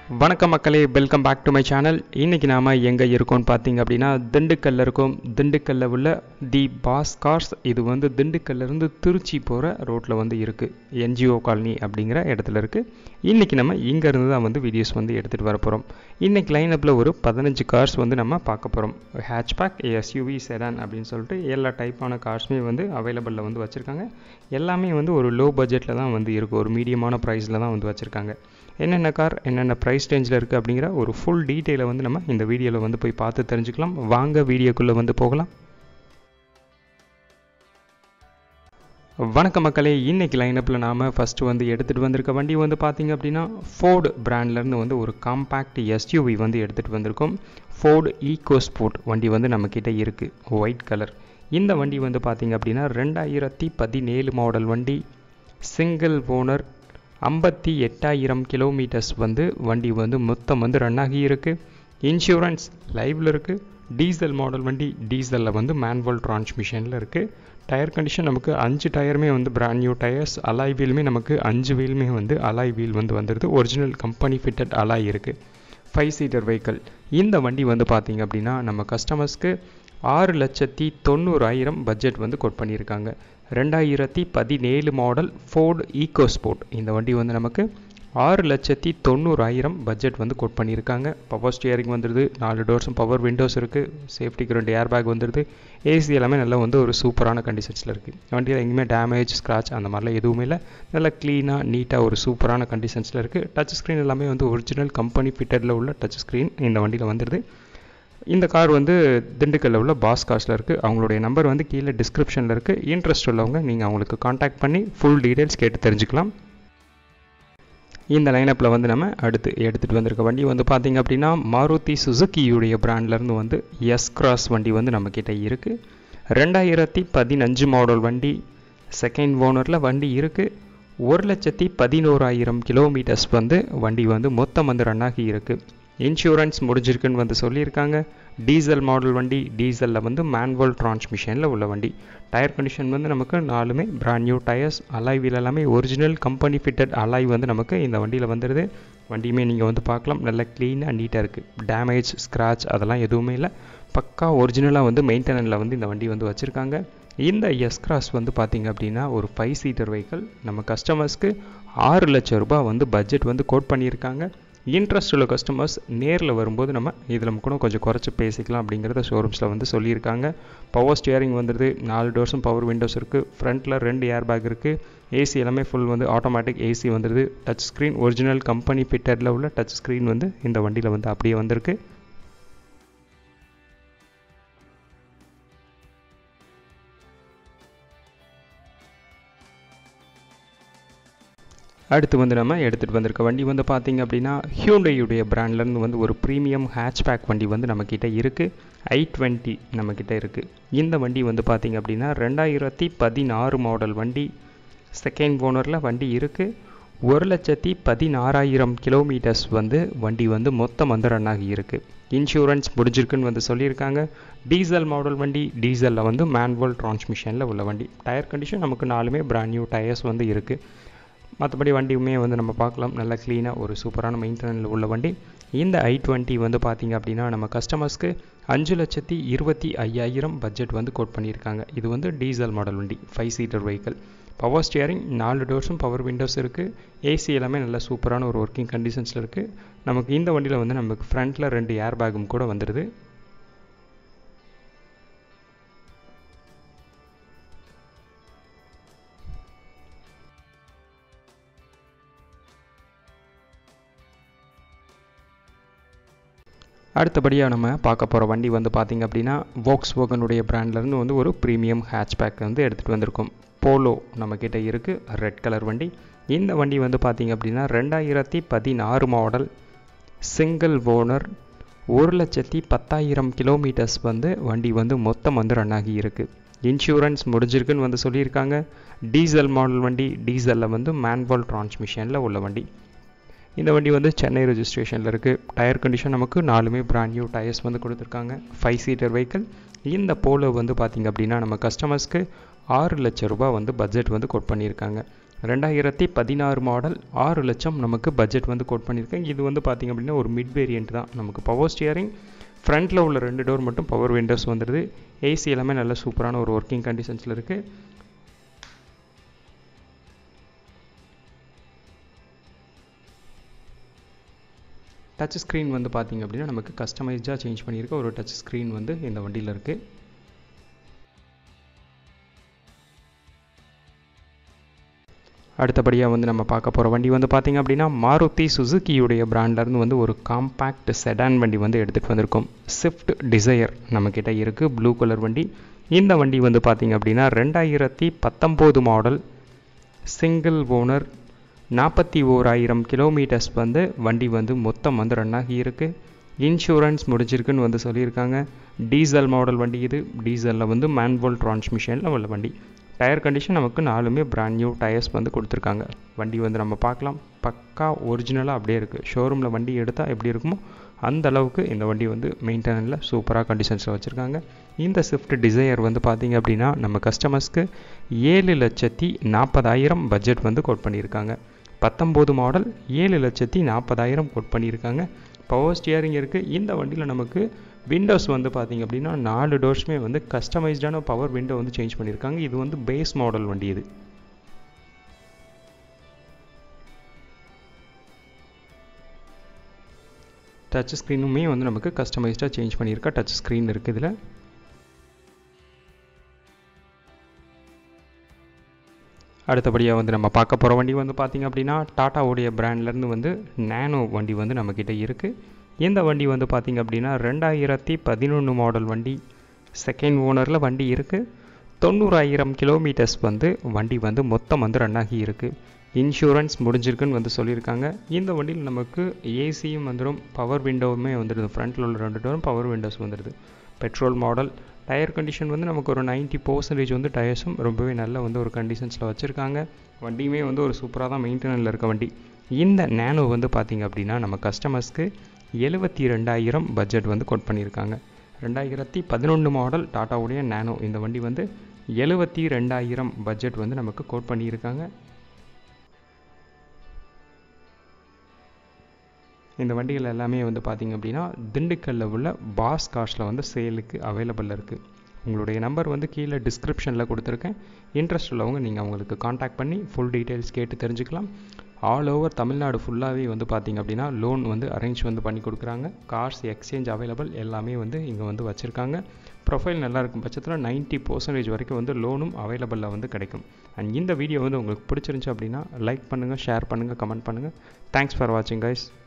வணக்கம் மக்களே welcome back to my channel இன்றைக்கி நாம் எங்கே இருக்கோம்னு பார்த்தீங்க அப்படின்னா திண்டுக்கல்ல இருக்கோம் திண்டுக்கல்ல உள்ள தி பாஸ் கார்ஸ் இது வந்து திண்டுக்கல்லேருந்து திருச்சி போகிற ரோட்டில் வந்து இருக்குது என்ஜிஓ காலனி அப்படிங்கிற இடத்துல இருக்குது இன்றைக்கி நம்ம இங்கேருந்து தான் வந்து வீடியோஸ் வந்து எடுத்துகிட்டு வர போகிறோம் இன்றைக்கி லைனப்பில் ஒரு பதினஞ்சு கார்ஸ் வந்து நம்ம பார்க்க போகிறோம் ஹேட்ச்பேக் எஸ்யூவி செடான் அப்படின்னு சொல்லிட்டு எல்லா டைப்பான கார்ஸுமே வந்து அவைலபிளில் வந்து வச்சுருக்காங்க எல்லாமே வந்து ஒரு லோ பட்ஜெட்டில் தான் வந்து இருக்குது ஒரு மீடியமான ப்ரைஸில் தான் வந்து வச்சுருக்காங்க என்னென்ன கார் என்னென்ன ப்ரைஸ் ரேஞ்சில் இருக்குது அப்படிங்கிற ஒரு ஃபுல் டீட்டெயிலை வந்து நம்ம இந்த வீடியோவில் வந்து போய் பார்த்து தெரிஞ்சுக்கலாம் வாங்க வீடியோக்குள்ளே வந்து போகலாம் வணக்க மக்களே இன்றைக்கி லைனப்பில் நாம் ஃபஸ்ட்டு வந்து எடுத்துகிட்டு வந்திருக்க வண்டி வந்து பார்த்திங்க அப்படின்னா ஃபோர்டு பிராண்ட்லேருந்து வந்து ஒரு காம்பேக்ட் எஸ்யூவி வந்து எடுத்துகிட்டு வந்திருக்கோம் ஃபோர்டு ஈகோ ஸ்போர்ட் வண்டி வந்து நம்மக்கிட்ட இருக்குது ஒயிட் கலர் இந்த வண்டி வந்து பார்த்திங்க அப்படின்னா ரெண்டாயிரத்தி பதினேழு மாடல் வண்டி சிங்கிள் ஓனர் ஐம்பத்தி எட்டாயிரம் கிலோமீட்டர்ஸ் வந்து வண்டி வந்து மொத்தம் வந்து ரன் ஆகி இருக்குது இன்சூரன்ஸ் லைவில் இருக்குது டீசல் மாடல் வண்டி டீசலில் வந்து மேன்வல் டிரான்ஸ்மிஷனில் இருக்குது டயர் கண்டிஷன் நமக்கு அஞ்சு டயருமே வந்து பிராண்ட் நியூ டயர்ஸ் அலாய் வீலுமே நமக்கு அஞ்சு வீலுமே வந்து அலாய் வீல் வந்து வந்துடுது ஒரிஜினல் கம்பெனி ஃபிட்டட் அலாய் இருக்குது ஃபைவ் சீட்டர் வெஹிக்கிள் இந்த வண்டி வந்து பார்த்திங்க அப்படின்னா நம்ம கஸ்டமர்ஸ்க்கு ஆறு லட்சத்தி தொண்ணூறாயிரம் பட்ஜெட் வந்து கொட் பண்ணியிருக்காங்க ரெண்டாயிரத்தி பதினேழு மாடல் ஃபோர்டு ஈகோ ஸ்போர்ட் இந்த வண்டி வந்து நமக்கு ஆறு லட்சத்தி தொண்ணூறாயிரம் பட்ஜெட் வந்து கொட் பண்ணியிருக்காங்க பவர் ஸ்டியரிங் வந்துடுது நாலு டோர்ஸும் பவர் விண்டோஸ் இருக்குது சேஃப்டிக்கு ரெண்டு ஏர் பேக் வந்துடுது ஏசி எல்லாமே நல்லா வந்து ஒரு சூப்பரான கண்டிஷன்ஸில் இருக்குது வண்டியில் எங்கேயுமே டேமேஜ் ஸ்க்ராச் அந்த மாதிரிலாம் எதுவுமே இல்லை நல்லா க்ளீனாக நீட்டாக ஒரு சூப்பரான கண்டிஷன்ஸில் இருக்குது டச் ஸ்க்ரீன் எல்லாமே வந்து ஒரிஜினல் கம்பெனி ஃபிட்டடில் உள்ள டச் ஸ்க்ரீன் இந்த வண்டியில் வந்துடுது இந்த கார் வந்து திண்டுக்கல்ல உள்ள பாஸ் கார்ஸில் இருக்குது அவங்களுடைய நம்பர் வந்து கீழே டிஸ்கிரிப்ஷனில் இருக்குது இன்ட்ரெஸ்ட் உள்ளவங்க நீங்கள் அவங்களுக்கு காண்டாக்ட் பண்ணி ஃபுல் டீட்டெயில்ஸ் கேட்டு தெரிஞ்சுக்கலாம் இந்த லைனப்பில் வந்து நம்ம அடுத்து எடுத்துகிட்டு வந்திருக்க வண்டி வந்து பார்த்திங்க அப்படின்னா மாருதி சுசுக்கியுடைய பிராண்ட்லேருந்து வந்து எஸ் கிராஸ் வண்டி வந்து நம்மக்கிட்ட இருக்குது ரெண்டாயிரத்தி பதினஞ்சு மாடல் வண்டி செகண்ட் ஓனரில் வண்டி இருக்குது ஒரு லட்சத்தி பதினோராயிரம் கிலோமீட்டர்ஸ் வந்து வண்டி வந்து மொத்தம் வந்து ரன் ஆகி இருக்குது இன்சூரன்ஸ் முடிஞ்சிருக்குன்னு வந்து சொல்லியிருக்காங்க டீசல் மாடல் வண்டி டீசலில் வந்து மேன்வல் டிரான்ஸ்மிஷனில் உள்ள வண்டி டயர் கண்டிஷன் வந்து நமக்கு நாலுமே brand new tyres alloy wheel எல்லாமே ஒரிஜினல் கம்பெனி ஃபிட்டட் அலாய் வந்து நமக்கு இந்த வண்டியில் வந்துடுது வண்டியுமே நீங்கள் வந்து பார்க்கலாம் நல்லா க்ளீனாக நீட்டாக இருக்குது டேமேஜ் ஸ்க்ராச் அதெல்லாம் எதுவுமே இல்லை பக்கா ஒரிஜினலாக வந்து மெயின்டெனனில் வந்து இந்த வண்டி வந்து வச்சுருக்காங்க இந்த எஸ் கிராஸ் வந்து பார்த்திங்க அப்படின்னா ஒரு ஃபைவ் சீட்டர் வெஹிக்கிள் நம்ம கஸ்டமர்ஸ்க்கு ஆறு லட்சம் ரூபாய் வந்து பட்ஜெட் வந்து கோட் பண்ணியிருக்காங்க இன்ட்ரெஸ்ட் உள்ள கஸ்டமர்ஸ் நேரில் வரும்போது நம்ம இதில் கூட கொஞ்சம் குறைச்சி பேசிக்கலாம் அப்படிங்கிறத ஷோரூம்ஸில் வந்து சொல்லியிருக்காங்க பவர் ஸ்டியரிங் வந்துடுது நாலு டோர்ஸும் பவர் விண்டோஸ் இருக்குது ஃப்ரண்ட்டில் ரெண்டு ஏர் பேக் இருக்குது ஏசி எல்லாமே ஃபுல் வந்து ஆட்டோமேட்டிக் ஏசி வந்துடுது டச் ஸ்க்ரீன் ஒரிஜினல் கம்பெனி ஃபிட்டரில் உள்ள டச் ஸ்க்ரீன் வந்து இந்த வண்டியில் வந்து அப்படியே வந்திருக்கு அடுத்து வந்து நம்ம எடுத்துகிட்டு வந்திருக்க வண்டி வந்து பார்த்திங்க அப்படின்னா ஹியூண்டையுடைய பிராண்ட்லேருந்து வந்து ஒரு ப்ரீமியம் ஹேட்ச்பேக் வண்டி வந்து நம்மக்கிட்ட இருக்குது ஐ டுவெண்ட்டி நம்மக்கிட்ட இருக்குது இந்த வண்டி வந்து பார்த்திங்க அப்படின்னா ரெண்டாயிரத்தி பதினாறு மாடல் வண்டி செகண்ட் ஓனரில் வண்டி இருக்குது ஒரு லட்சத்தி பதினாறாயிரம் கிலோமீட்டர்ஸ் வந்து வண்டி வந்து மொத்தம் வந்து ரன் ஆகி இருக்குது இன்சூரன்ஸ் முடிஞ்சிருக்குன்னு வந்து சொல்லியிருக்காங்க டீசல் மாடல் வண்டி டீசலில் வந்து மேன்வல் டிரான்ஸ்மிஷனில் உள்ள வண்டி டயர் கண்டிஷன் நமக்கு நாலுமே பிராண்ட் நியூ டயர்ஸ் வந்து இருக்குது மற்றபடி வண்டியுமே வந்து நம்ம பார்க்கலாம் நல்லா க்ளீனாக ஒரு சூப்பரான மெயின்டெனனில் உள்ள வண்டி இந்த ஐ டுவெண்ட்டி வந்து பார்த்திங்க அப்படின்னா நம்ம கஸ்டமர்ஸ்க்கு அஞ்சு லட்சத்தி இருபத்தி ஐயாயிரம் பட்ஜெட் வந்து கோட் பண்ணியிருக்காங்க இது வந்து டீசல் மாடல் வண்டி five seater vehicle power steering நாலு டோர்ஸும் பவர் விண்டோஸ் இருக்குது ஏசி எல்லாமே நல்ல சூப்பரான ஒரு ஒர்க்கிங் கண்டிஷன்ஸில் இருக்குது நமக்கு இந்த வண்டியில் வந்து நமக்கு ஃப்ரண்ட்டில் ரெண்டு ஏர் பேக்கும் கூட வந்துடுது அடுத்தபடியாக நம்ம பார்க்க போகிற வண்டி வந்து பார்த்திங்க அப்படின்னா வோக்ஸ் ஓகனுடைய பிராண்ட்லேருந்து வந்து ஒரு ப்ரீமியம் ஹேட்ச்பேக் வந்து எடுத்துகிட்டு வந்திருக்கோம் போலோ நம்மக்கிட்ட இருக்குது ரெட் கலர் வண்டி இந்த வண்டி வந்து பார்த்திங்க அப்படின்னா ரெண்டாயிரத்தி பதினாறு மாடல் சிங்கிள் ஓனர் ஒரு லட்சத்தி பத்தாயிரம் கிலோமீட்டர்ஸ் வந்து வண்டி வந்து மொத்தம் வந்து ரன் ஆகி இருக்குது இன்சூரன்ஸ் முடிஞ்சிருக்குன்னு வந்து சொல்லியிருக்காங்க டீசல் மாடல் வண்டி டீசலில் வந்து மேன்வல் டிரான்ஸ்மிஷனில் உள்ள வண்டி இந்த வண்டி வந்து சென்னை ரெஜிஸ்ட்ரேஷனில் இருக்குது டயர் கண்டிஷன் நமக்கு நாலுமே பிராண்ட் நியூ டயர்ஸ் வந்து கொடுத்துருக்காங்க ஃபைவ் சீட்டர் வெஹிக்கிள் இந்த போலோ வந்து பார்த்திங்க அப்படின்னா நம்ம கஸ்டமர்ஸ்க்கு ஆறு லட்ச ரூபாய் வந்து பட்ஜெட் வந்து கொட் பண்ணியிருக்காங்க ரெண்டாயிரத்தி பதினாறு மாடல் ஆறு லட்சம் நமக்கு பட்ஜெட் வந்து கோட் பண்ணியிருக்கேன் இது வந்து பார்த்திங்க அப்படின்னா ஒரு மிட் வேரியண்ட் தான் நமக்கு பவர் ஸ்டியரிங் ஃப்ரண்ட்டில் உள்ள ரெண்டு டோர் மட்டும் பவர் விண்டோஸ் வந்துடுது ஏசி எல்லாமே நல்ல சூப்பரான ஒரு ஒர்க்கிங் கண்டிஷன்ஸில் இருக்குது டச் ஸ்க்ரீன் வந்து பார்த்திங்க அப்படின்னா நமக்கு கஸ்டமைஸ்டாக சேஞ்ச் பண்ணியிருக்க ஒரு டச் ஸ்க்ரீன் வந்து இந்த வண்டியில் இருக்குது அடுத்தபடியாக வந்து நம்ம பார்க்க போகிற வண்டி வந்து பார்த்திங்க அப்படின்னா மாருதி சுசுக்கியுடைய பிராண்ட்லேருந்து வந்து ஒரு காம்பேக்ட் செடான் வண்டி வந்து எடுத்துகிட்டு வந்திருக்கோம் ஸ்விஃப்ட் டிசையர் நம்மக்கிட்ட இருக்குது ப்ளூ கலர் வண்டி இந்த வண்டி வந்து பார்த்திங்க அப்படின்னா ரெண்டாயிரத்தி பத்தொம்போது மாடல் சிங்கிள் ஓனர் நாற்பத்தி ஓராயிரம் கிலோமீட்டர்ஸ் வந்து வண்டி வந்து மொத்தம் வந்து ரன் ஆகி இருக்குது இன்சூரன்ஸ் முடிஞ்சிருக்குன்னு வந்து சொல்லியிருக்காங்க டீசல் மாடல் வண்டி இது டீசலில் வந்து மேன்வோல் டிரான்ஸ்மிஷனில் உள்ள வண்டி டயர் கண்டிஷன் நமக்கு நாலுமே பிராண்ட் நியூ டயர்ஸ் வந்து கொடுத்துருக்காங்க வண்டி வந்து நம்ம பார்க்கலாம் பக்கா ஒரிஜினலாக அப்படியே இருக்குது ஷோரூமில் வண்டி எடுத்தால் எப்படி இருக்குமோ அந்த அளவுக்கு இந்த வண்டி வந்து மெயின்டெனனில் சூப்பராக கண்டிஷன்ஸில் வச்சுருக்காங்க இந்த ஸ்விஃப்ட் டிசையர் வந்து பார்த்திங்க அப்படின்னா நம்ம கஸ்டமர்ஸ்க்கு ஏழு லட்சத்தி நாற்பதாயிரம் பட்ஜெட் வந்து கோட் பண்ணியிருக்காங்க பத்தொம்போது மாடல் ஏழு லட்சத்தி நாற்பதாயிரம் கோட் பண்ணியிருக்காங்க பவர் ஸ்டியரிங் இருக்குது இந்த வண்டியில் நமக்கு விண்டோஸ் வந்து பார்த்திங்க அப்படின்னா நாலு டோர்ஸுமே வந்து கஸ்டமைஸ்டான பவர் விண்டோ வந்து சேஞ்ச் பண்ணியிருக்காங்க இது வந்து பேஸ் மாடல் வண்டி இது டச் ஸ்க்ரீனுமே வந்து நமக்கு கஸ்டமைஸ்டாக சேஞ்ச் பண்ணியிருக்கா டச் ஸ்க்ரீன் இருக்குது இதில் அடுத்தபடியாக வந்து நம்ம பார்க்க போகிற வண்டி வந்து பார்த்திங்க அப்படின்னா டாட்டாவுடைய பிராண்ட்லேருந்து வந்து நேனோ வண்டி வந்து நம்மக்கிட்ட இருக்குது இந்த வண்டி வந்து பார்த்திங்க அப்படின்னா ரெண்டாயிரத்தி பதினொன்று மாடல் வண்டி செகண்ட் ஓனரில் வண்டி இருக்குது தொண்ணூறாயிரம் கிலோமீட்டர்ஸ் வந்து வண்டி வந்து மொத்தம் வந்து ரன் ஆகி இருக்குது இன்சூரன்ஸ் முடிஞ்சிருக்குன்னு வந்து சொல்லியிருக்காங்க இந்த வண்டியில் நமக்கு ஏசியும் வந்துடும் பவர் விண்டோவுமே வந்துடுது ஃப்ரண்ட்டில் உள்ள ரெண்டு டோரும் பவர் விண்டோஸ் வந்துடுது பெட்ரோல் மாடல் டயர் கண்டிஷன் வந்து நமக்கு ஒரு நைன்ட்டி பர்சன்டேஜ் வந்து டயர்ஸும் ரொம்பவே நல்ல வந்து ஒரு கண்டிஷன்ஸில் வச்சுருக்காங்க வண்டியுமே வந்து ஒரு சூப்பராக தான் மெயின்டெனனில் இருக்க வண்டி இந்த நேனோ வந்து பார்த்திங்க அப்படின்னா நம்ம கஸ்டமர்ஸ்க்கு எழுபத்தி ரெண்டாயிரம் பட்ஜெட் வந்து கோட் பண்ணியிருக்காங்க ரெண்டாயிரத்தி பதினொன்று மாடல் டாட்டாவுடைய நேனோ இந்த வண்டி வந்து எழுபத்தி ரெண்டாயிரம் பட்ஜெட் வந்து நமக்கு கோட் பண்ணியிருக்காங்க இந்த வண்டிகள் எல்லாமே வந்து பார்த்திங்க அப்படின்னா திண்டுக்கல்லில் உள்ள பாஸ் காஸ்ட்டில் வந்து சேலுக்கு அவைலபிள் இருக்குது உங்களுடைய நம்பர் வந்து கீழே டிஸ்கிரிப்ஷனில் கொடுத்துருக்கேன் இன்ட்ரெஸ்ட் உள்ளவங்க நீங்கள் அவங்களுக்கு காண்டாக்ட் பண்ணி ஃபுல் டீட்டெயில்ஸ் கேட்டு தெரிஞ்சுக்கலாம் ஆல் ஓவர் தமிழ்நாடு ஃபுல்லாகவே வந்து பார்த்திங்க அப்படின்னா லோன் வந்து அரேஞ்ச் வந்து பண்ணி கொடுக்குறாங்க கார்ஸ் எக்ஸ்சேஞ்ச் அவைலபிள் எல்லாமே வந்து இங்கே வந்து வச்சுருக்காங்க ப்ரொஃபைல் நல்லா இருக்கும் பட்சத்தில் நைன்ட்டி பர்சன்டேஜ் வரைக்கும் வந்து லோனும் அவைலபிளில் வந்து கிடைக்கும் அண்ட் இந்த வீடியோ வந்து உங்களுக்கு பிடிச்சிருந்துச்சு அப்படின்னா லைக் பண்ணுங்கள் ஷேர் பண்ணுங்கள் கமெண்ட் பண்ணுங்கள் தேங்க்ஸ் ஃபார் வாட்சிங் கைஸ்